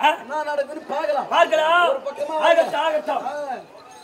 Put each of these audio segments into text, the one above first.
ஆ? என்ன நடக்குன்னு பார்க்கலாம் பார்க்கலாம் ஒரு பக்கமா ஆகட்டும் ஆகட்டும் ஆ.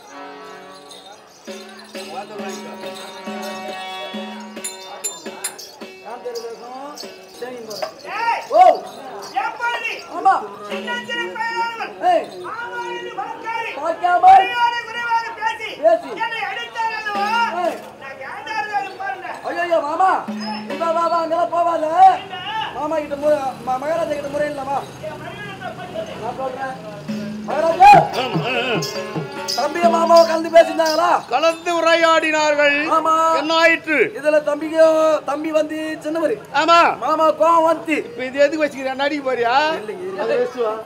யார் தெரு வேஷம்? சேவிங் போடுறேன். ஏய், ஓ எப்படி? ஆமா சின்னஞ்சிறு பயனாளர்கள். ஏய் ஆமா என்று பார்க்காதே. பார்க்காம குறைவாக குறைவாக பேசி பேசி. என்னை அடித்தார் அல்லவா? ஏய். நான் கேட்டார்கள் பாருங்க. ஐயோ மாமா நீ வா வா வா அங்கெல்லாம் போவாத மாமா கிட்ட முறை ம- மகாராஜா கிட்ட முறை இல்லமா நான் சொல்றேன் மகாராஜா தம்பிய மாமாவை கலந்து பேசியிருந்தாங்களா கலந்து உரையாடினார்கள் ஆமா என்ன ஆயிற்று இதுல தம்பிக்கும் தம்பி வந்து சின்னவரு ஆமா மாமா கோவம் வந்து இப்ப இது எதுக்கு வச்சுக்கிறேன் நடிக்க போறியா அதை வச்சு வா.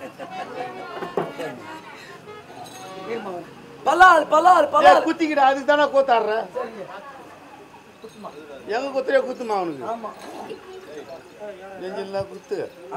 பல்லால் பல்லால் ஏய், பல்லால் குத்திக்கிட அதுக்கு தானே கூத்தாடுற எங்க குத்துறியா குத்துமா அவனுக்கு ஆமா நெஞ்சில் குத்து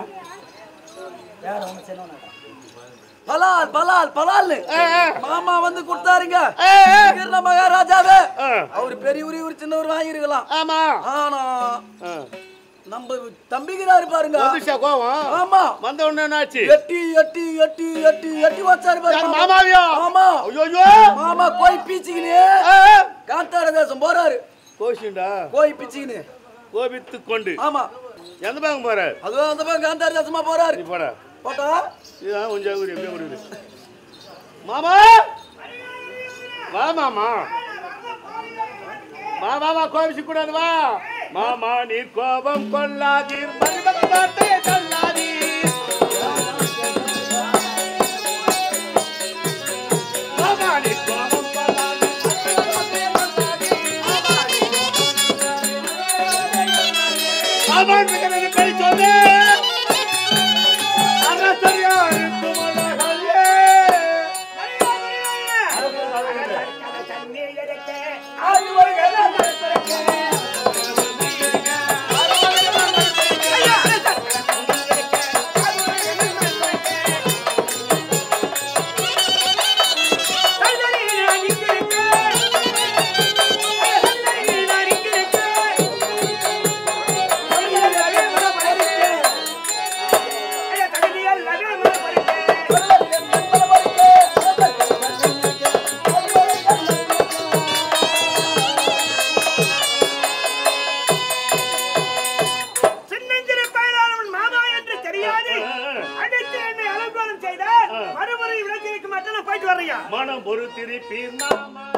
பலால் பலால் பலால் ஏ, ஏ, மாமா வந்து கொடுத்தாருங்க ஏ, ஏ. இருந்த மகாராஜாவே ஆ, அவர் பெரியவரு இவர் சின்னவர் வாங்கிருக்கலாம் ஆமா ஆனா ஆ. நம்ம தம்பிக்கிறாரு பாருங்க வந்துச்சா கோவம் ஆமா வந்த உடனே என்னாச்சு எட்டி எட்டி எட்டி எட்டி எட்டி வச்சாரு யார் பாருங்க மாமாவியா ஆமா ஐயோ மாமா கோய் பீச்சிக்கினு காத்தார தேசம் போறாரு கோஷிண்டா கோய் பிச்சிக்கினு கோபித்து கொண்டு ஆமா எந்த பக்கம் போற அதுவும் அந்த பக்கம் காந்தார தேசமா போறாரு நீ போட போட்டா இதுதான் கொஞ்சம் ஊரு எப்படியே ஊரு மாமா வா மாமா வா வா வா கோபிச்சு கூடாது வா மாமா நீர் கோபம் கொள்ளாதீர் மருமகன் வார்த்தையை சொல்லாதீர் மாமா நீர் கோபம் கொள்ளாதீர் அவன் மிகனது கை சொல்லு அரசரியா இருக்கும் அழகே தண்ணீர் எடுக்க சின்னஞ்சிறு பயனாளவன் மாமா என்று தெரியாது அடித்து என்னை அலங்கோலம் செய்தார் மறுமுறை விளக்கிற்கு மட்டும் நான் போயிட்டு வர்றியா மனம் பொறுத்திருப்பீர் மாமா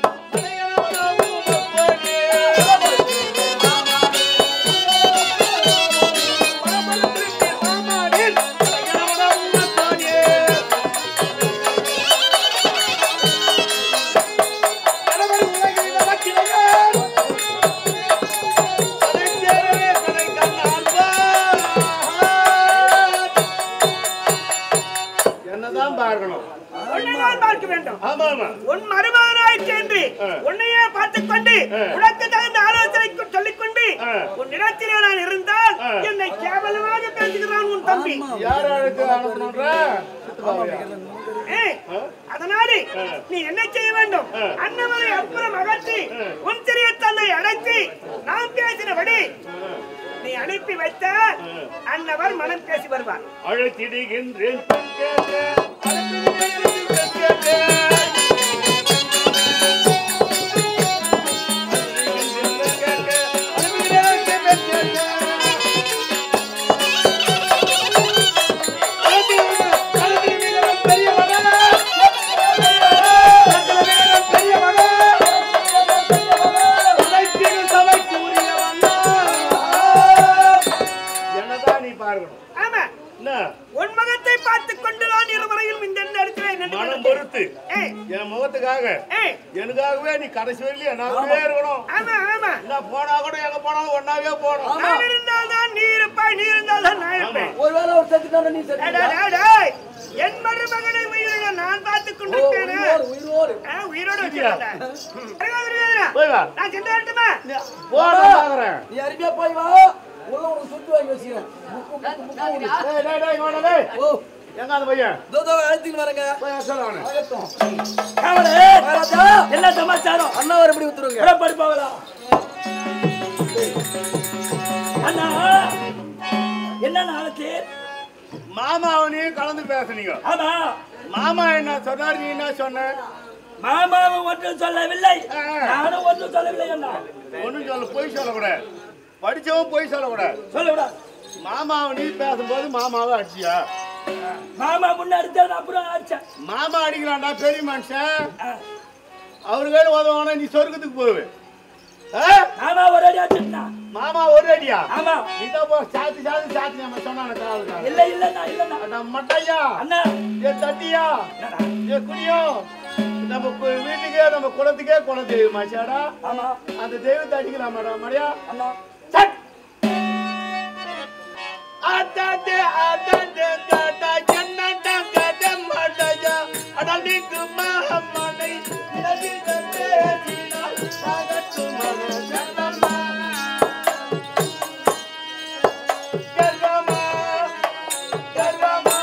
என்னதான் பார்க்கணும் உன்னைதான் பார்க்க வேண்டும் ஆமா ஆமா உன் மருமகனாய் சென்று உன்னையே பார்த்துக் கொண்டு உனக்கு தகுந்த ஆலோசனை சொல்லிக் கொண்டு ஆ. உன் இடத்திலே நான் இருந்தால் ஆ. என்னை கேவலமாக பேசுகிறான் உன் தம்பி யார் யாருக்கு அனுப்பணுன்ற சித்தப்பாவையா? ஏய், அதனாலே நீ என்ன செய்ய வேண்டும் அன்னவரை அப்புறம் அகற்றி உன் சிறிய தந்தை அழைத்து நாம் பேசினபடி நீ அனுப்பி வைத்த அன்னவர் மனம் பேசி வருவார் அழைத்திடுகின்றேன் பெண் கேட்க. அழைத்திடுகின்றேன் பெண் கேட்க. அழைத்திடுகின்றேன் பெண் கேட்க. அழைத்திடுகின்றேன் பெண் கேட்க. அழைத்திடுகின்றேன் அழைத்திடுகின்றேன் பெரிய மகனே. அழைத்திடுகின்றேன் பெரிய மகனே. அழைத்திடு சபைக்கு உரியவனா. என்னதான் நீ பார்க்கணும் ஆமா என்ன உன் மகத்தை பார்த்துக் கொண்டு நான் இருவரையும் இந்த இடத்துல நின்று மனம் கொண்டிருக்கிறேன். பொறுத்து ஏய், என் முகத்துக்காக ஏய், எனக்காகவே நீ கடைசி வரையிலும் என்னாகவே இருக்கணும் ஆமா ஆமா நான் போனா கூட எங்க போனாலும் ஒன்னாவே போகணும் நான் இருந்தால் தான் நீ இருப்பாய் நீ இருந்தால் தான் நான் இருப்பேன் ஒருவேளை அவர் செத்துட்டாரு நீ டேய், செத்துட்டா டேய், டேய், என் மருமகனை உயிரோட நான் பார்த்துக் கொண்டிருக்கேனே உயிரோடு உயிரோடு ஆ, உயிரோட வச்சிருக்கேன். அருகாதிரியாதரா, போய் வா நான் சென்று வரட்டுமா போன பாக்குறேன் நீ அருமையா போய் வா உள்ள உனக்கு சுட்டு வாங்கி வச்சுக்கிறேன் முக்கு முக்கு முக்கு உனக்கு. டேய் டேய் டேய் இங்க வாடா, டேய் ஓ எங்க அந்த பையன் இதோ இதோ அழைத்துன்னு வரேங்க போய் சொல்ல அவனை ஆகட்டும். காவலே மகாராஜா என்ன சமாச்சாரம் அண்ணா ஒரு எப்படி வித்துருங்க புறப்படி போகலாம் அண்ணா என்ன நாளைக்கு மாமாவனையும் கலந்து பேசுனீங்க ஆமா மாமா என்ன சொன்னார் நீ என்ன சொன்ன மாமாவும் ஒன்றும் சொல்லவில்லை ஆ. நானும் ஒன்றும் சொல்லவில்லை என்ன ஒண்ணும் சொல்ல பொய் சொல்லக்கூடாது படிச்சவன் பொய் சொல்லக்கூடாது சொல்லவிடா மாமாவை நீ பேசும்போது மாமாவை அடிச்சியா மாமா முன்னாடி தான் அப்புறம் அடிச்சேன் மாமா அடிக்கலாம்டா பெரிய மனுஷன் ஆ. அவரு கையில் உதவானா நீ சொர்க்கத்துக்கு போவே மாமா ஒரு அடி அடிச்சா மாமா ஒரு அடியா ஆமா இதான் போ சாத்தி சாத்தி சாத்தி நம்ம சொன்னான காவலுக்காக இல்ல இல்லண்ணா இல்லண்ணா நம்ம மட்டையா அண்ணா ஏ தட்டியா என்னடா? ஏ குடியோ நம்ம கு- வீட்டுக்கே நம்ம குளத்துக்கே குல தெய்வம் ஆச்சாடா ஆமா அந்த தெய்வத்தை அடிக்கலாம் மேடம் மரியா அண்ணா சட் அடடே அடடே கடா ஜன்னட கட மடயா அடலிக்கு மஹமனை நதிதே தினா சாகத்து மன ஜன்னமா கர்கமா கர்கமா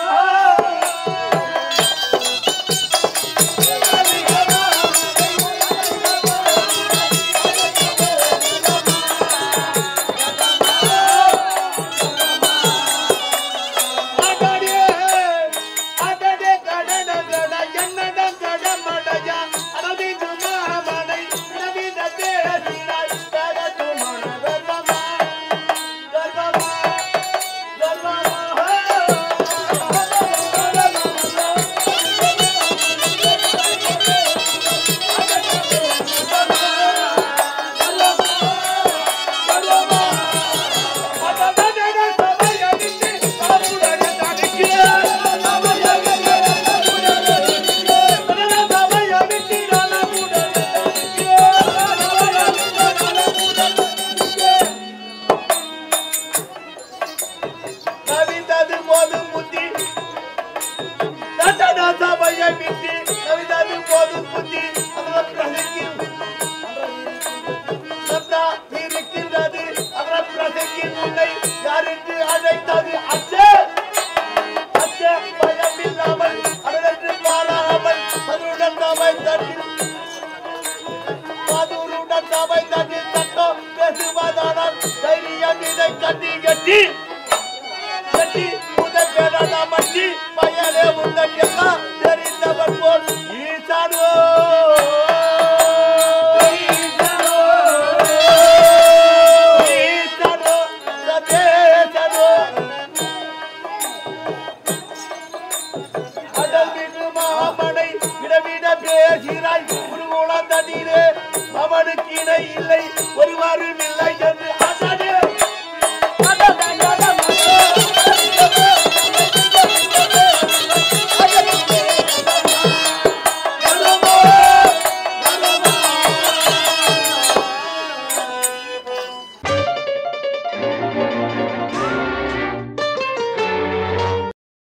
அடடே அடடே கடட கட ஜன்னட கட மடயா அடலிக்கு மஹமனை நதிதே தினா சாகத்து மன கர்கமா கர்கமா கவிதது போதும் புத்தி தட்டடா சபையை விட்டு கவிதது போதும் புத்தி அதில் பிரசங்கி சத்தா இருக்கின்றது அதில் பிரசங்கி உன்னை யாருக்கு அழைத்தது அச்சே அச்சே பயம் இல்லாமல் அதற்கு மாறாமல் அதனுடன் சபை தட்டி மதுருடன் சபை தட்டி தட்டோ பேசுவதானால் தைரியம் இதை கட்டி கட்டி கட்டி முதற்கடன மட்டி பயனே உந்தன் எல்லாம் தெரிந்தவன் போல் ஈசானோ ஈசானோ ஈசானோ சதேசனோ அடல் மிகு மாமனை விடவிட பேசினாய் குருகுலம் தண்ணீரே அவனுக்கு இணை இல்லை ஒருவரும் இல்லை என்று